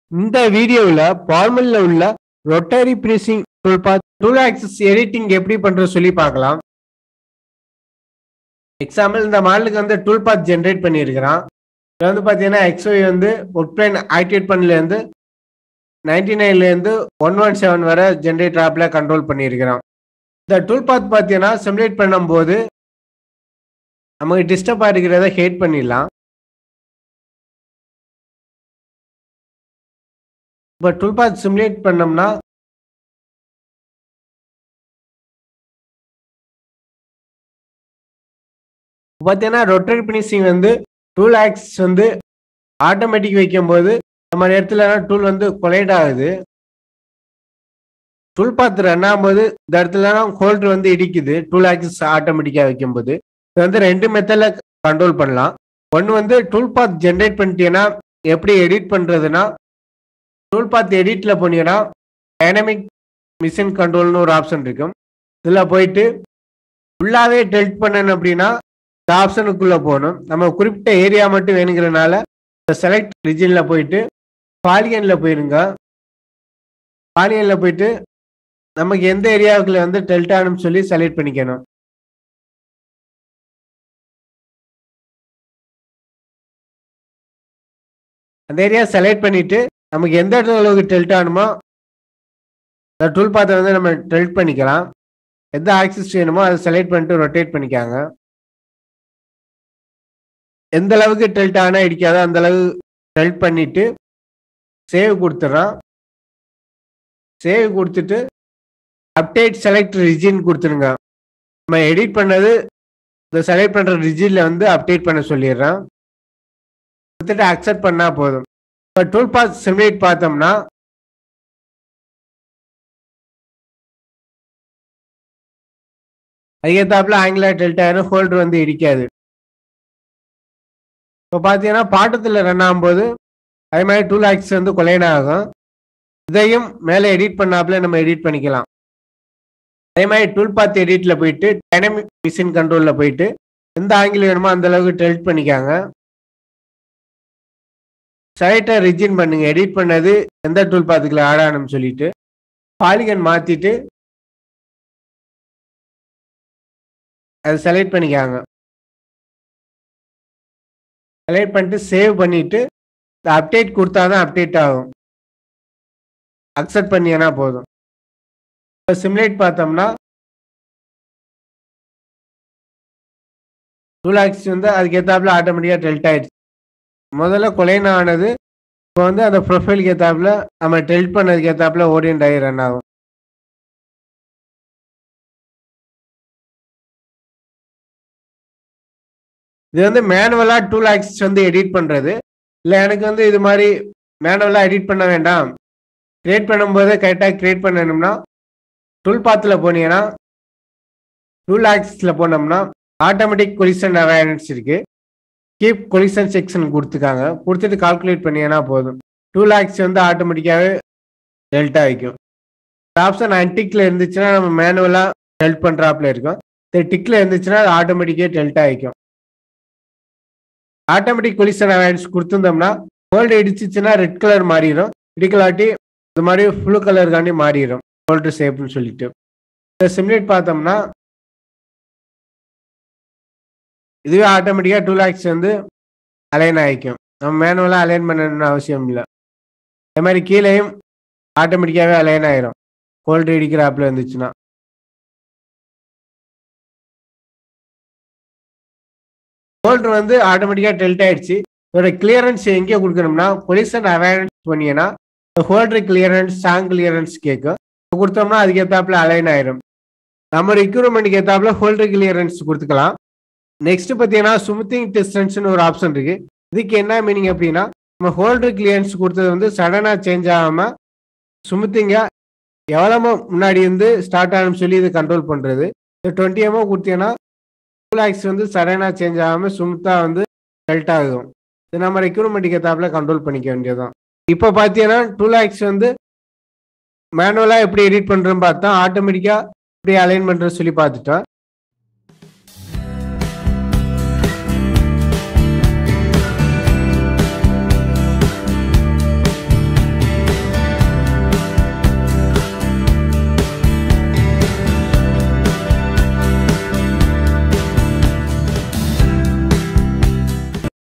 இந்த வீடியோவில் ஃபார்மலில் உள்ள rotary finishing tool path tool axis editing எப்படி பண்ணுறது சொல்லி பார்க்கலாம் எக்ஸாம்பிள் இந்த மாடலுக்கு வந்து டூல் பாத் ஜென்ரேட் பண்ணியிருக்கிறான் இதில் வந்து பார்த்தீங்கன்னா எக்ஸ்ஒய் வந்து ஒர்க் பிளான் ஆக்டிவேட் பண்ணலேருந்து நைன்டி நைன்லேருந்து ஒன் ஒன் செவன் வரை ஜென்ரேட் ஆப்பில் கண்ட்ரோல் பண்ணியிருக்கிறான் இந்த டூல் பாத் பார்த்தீங்கன்னா சிமுலேட் பண்ணும்போது நமக்கு டிஸ்டர்ப் ஆகிருக்கிறத ஹேட் பண்ணிடலாம் இப்போ டூல் பாத் சிமுலேட் பண்ணோம்னா பார்த்தீங்கன்னா ரொட்டரி பினிஷிங் வந்து டூல் ஆக்ஸ் வந்து ஆட்டோமேட்டிக் வைக்கும்போது நம்ம இடத்துல டூல் வந்து கொலைட் ஆகுது டூல் பாத் ரன் ஆகும்போது இந்த இடத்துல ஹோல்டர் வந்து இடிக்குது டூல் ஆக்சஸ் ஆட்டோமேட்டிக்காக வைக்கும்போது இது வந்து ரெண்டு மெத்தடில் கண்ட்ரோல் பண்ணலாம் ஒன்று வந்து டூல் பாத் ஜென்ரேட் பண்ணிட்டீங்கன்னா எப்படி எடிட் பண்ணுறதுன்னா டூல் பாத் எடிட்டில் போனீங்கன்னா டைனமிக் மிஷின் கண்ட்ரோல்னு ஒரு ஆப்ஷன் இருக்கும் இதில் போயிட்டு ஃபுல்லாகவே டெல்ட் பண்ணணும் அப்படின்னா இந்த ஆப்ஷனுக்குள்ளே போகணும் நம்ம குறிப்பிட்ட ஏரியா மட்டும் வேணுங்கிறனால செலக்ட் ரிஜினில் போயிட்டு பாலியனில் போயிருங்க பாலியனில் போயிட்டு நமக்கு எந்த ஏரியாவுக்குள்ள வந்து டெல்ட் ஆகணும்னு சொல்லி செலக்ட் பண்ணிக்கணும் அந்த ஏரியா செலக்ட் பண்ணிட்டு நமக்கு எந்த இடத்துல அளவுக்கு டெல்ட் ஆகணுமோ அந்த டூல் பாத்தை வந்து நம்ம டெல்ட் பண்ணிக்கலாம் எந்த ஆக்சிஸ் வேணுமோ அதை செலக்ட் பண்ணிட்டு ரொட்டேட் பண்ணிக்காங்க எந்த அளவுக்கு டெல்ட் ஆனால் இடிக்காதோ அந்த அளவு டெல்ட் பண்ணிட்டு சேவ் கொடுத்துட்றான் சேவ் கொடுத்துட்டு அப்டேட் செலக்ட் ரிஜின் கொடுத்துருங்க நம்ம எடிட் பண்ணது இந்த செலக்ட் பண்ணுற ரிஜினில் வந்து அப்டேட் பண்ண சொல்லிடுறான் கொடுத்துட்டு அக்செப்ட் பண்ணால் போதும் இப்போ டூல் பாத் சிமுலேட் பார்த்தோம்னா அதுக்கேற்றாப்புல ஆங்கிலர் டெல்டாயிரும் ஹோல்டர் வந்து இடிக்காது இப்போ பார்த்தீங்கன்னா பாட்டத்தில் ரன் ஆகும்போது அதே மாதிரி டூல் ஆக்ஸ் வந்து கொலைன் ஆகும் இதையும் மேலே எடிட் பண்ணாப்புல நம்ம எடிட் பண்ணிக்கலாம் அதே மாதிரி டூல் பாத் எடிட்டில் போயிட்டு டைனமிக் மிஷின் கண்ட்ரோலில் போயிட்டு எந்த ஆங்கிள் வேணுமோ அந்த அளவுக்கு டெல்ட் பண்ணிக்காங்க சைட்டை ரிஜின் பண்ணுங்க எடிட் பண்ணது எந்த டூல் பாத்துக்கல ஆட் ஆகணும்னு சொல்லிட்டு பாலிகன் மாத்திட்டு அதை செலக்ட் பண்ணிக்காங்க செலக்ட் பண்ணிட்டு சேவ் பண்ணிட்டு அப்டேட் கொடுத்தா தான் அப்டேட் ஆகும் அக்செப்ட் பண்ணியனா போதும் இப்போ சிமுலேட் பார்த்தோம்னா டூ லேக்ஸ் வந்து அதுக்கு ஏற்றாப்புல ஆட்டோமேட்டிக்காக டெல்ட் ஆயிடுச்சு முதல்ல கொலைனா ஆனது இப்போ வந்து அந்த ப்ரொஃபைலுக்கு ஏற்றாப்புல நம்ம டெல்ட் பண்ணதுக்கு ஏற்றாப்புல ஓரியன்ட் ஆகி ரன் ஆகும் இது வந்து மேனுவலாக டூ லேக்ஸ் வந்து எடிட் பண்ணுறது இல்லை எனக்கு வந்து இது மாதிரி மேனுவலாக எடிட் பண்ண வேண்டாம் கிரியேட் பண்ணும்போது கரெக்டாக கிரியேட் பண்ணணும்னா டூல் பாத்தில் போனீங்கன்னா டூ லேக்ஸில் போனோம்னா ஆட்டோமேட்டிக் கொலிஷன் அவேர்னஸ் இருக்குது கீப் கொலிஷன் செக்ஷன் கொடுத்துருக்காங்க கொடுத்துட்டு கால்குலேட் பண்ணீங்கன்னா போதும் டூ லேக்ஸ் வந்து ஆட்டோமேட்டிக்காகவே டெல்ட்டா வைக்கும் ஆப்ஷன் அன்டிக்கில் இருந்துச்சுன்னா நம்ம மேனுவலாக ஹெல்ப் பண்ணுறாப்புல இருக்கும் இந்த டிக்கில் இருந்துச்சுன்னா அது ஆட்டோமேட்டிக்காக டெல்ட்டா வைக்கும் ஆட்டோமேட்டிக் கொலிஷன் அவேர்னஸ் கொடுத்துருந்தோம்னா கோல்டு இடிச்சிச்சுன்னா ரெட் கலர் மாறிடும் இடிக்கலாட்டி இது மாதிரி ப்ளூ கலருக்காண்டி மாறிடும் கோல்டு ஷேப்னு சொல்லிட்டு இந்த சிமுலேட் பார்த்தோம்னா இதுவே ஆட்டோமேட்டிக்காக டூ லேக்ஸ் வந்து அலைன் ஆகிக்கும் நம்ம மேனுவலாக அலைன் பண்ணணும்னு அவசியம் இல்லை அதே மாதிரி கீழேயும் ஆட்டோமேட்டிக்காகவே அலைன் ஆயிரும் கோல்டு இடிக்கிற ஆப்பில் இருந்துச்சுன்னா கோல்டு வந்து ஆட்டோமேட்டிக்காக டெல்ட் ஆயிடுச்சு இதோட கிளியரன்ஸ் எங்கே கொடுக்கணும்னா பொலிஷன் அவேர்னஸ் பண்ணிங்கன்னா ஹோல்டர் கிளியரன்ஸ் சாங் கிளியரன்ஸ் கேட்கும் கொடுத்தோம்னா அதுக்கு ஏற்றாப்புல அலைன் ஆயிரும் நம்ம ரிக்யூர்மெண்ட்டுக்கு ஏற்றாப்புல ஹோல்டர் கிளியரன்ஸ் கொடுத்துக்கலாம் நெக்ஸ்ட் பார்த்தீங்கன்னா சுமித்திங் டிஸ்டன்ஸ்னு ஒரு ஆப்ஷன் இருக்கு இதுக்கு என்ன மீனிங் அப்படின்னா நம்ம ஹோல்டர் கிளியரன்ஸ் கொடுத்தது வந்து சடனாக சேஞ்ச் ஆகாமல் சுமித்திங்க எவ்வளோ முன்னாடி வந்து ஸ்டார்ட் ஆகணும்னு சொல்லி இது கண்ட்ரோல் பண்ணுறது இது டுவெண்ட்டி எம்ஓ கொடுத்தீங்கன்னா டூ லேக்ஸ் வந்து சடனாக சேஞ்ச் ஆகாமல் சுமுத்தாக வந்து டெல்ட் ஆகும் இது நம்ம ரெக்யூர்மெண்ட்டுக்கு ஏற்றாப்புல கண்ட்ரோல் பண்ணிக்க வேண்டியதுதான் இப்போ பார்த்தீங்கன்னா டூ லேக்ஸ் வந்து மேனுவலாக எப்படி எடிட் பண்ணுறோன்னு பார்த்தா ஆட்டோமேட்டிக்காக எப்படி அலைன் பண்ணுறது சொல்லி பார்த்துட்டோம்